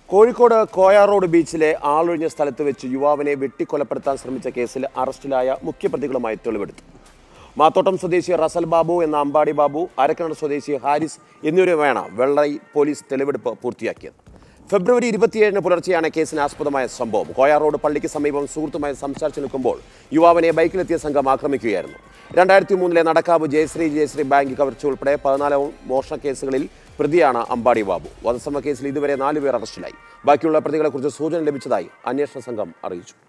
കോഴിക്കോട് കോയാറോഡ് ബീച്ചിലെ ആളൊഴിഞ്ഞ സ്ഥലത്ത് വെച്ച് യുവാവിനെ വെട്ടിക്കൊലപ്പെടുത്താൻ ശ്രമിച്ച കേസിൽ അറസ്റ്റിലായ മുഖ്യപ്രതികളുമായി തെളിവെടുത്തു മാത്തോട്ടം സ്വദേശി റസൽ ബാബു എന്ന അമ്പാടി ബാബു അരക്കണ സ്വദേശി ഹാരിസ് എന്നിവരുമാണ് വെള്ളൈ പോലീസ് തെളിവെടുപ്പ് പൂർത്തിയാക്കിയത് ഫെബ്രുവരി ഇരുപത്തിയേഴിന് പുലർച്ചെയാണ് കേസിന് ആസ്പദമായ സംഭവം കോയാറോഡ് പള്ളിക്ക് സമീപം സുഹൃത്തുമായി സംസാരിച്ചു നിൽക്കുമ്പോൾ യുവാവിനെ ബൈക്കിലെത്തിയ സംഘം ആക്രമിക്കുകയായിരുന്നു രണ്ടായിരത്തി മൂന്നിലെ നടക്കാവ് ജയശ്രീ ജയശ്രീ ബാങ്ക് കവർച്ച ഉൾപ്പെടെ പതിനാല് മോഷണ കേസുകളിൽ പ്രതിയാണ് അമ്പാടി ബാബു വധശ്രമ കേസിൽ ഇതുവരെ നാലുപേർ അറസ്റ്റിലായി ബാക്കിയുള്ള പ്രതികളെക്കുറിച്ച് സൂചന ലഭിച്ചതായി അന്വേഷണ സംഘം അറിയിച്ചു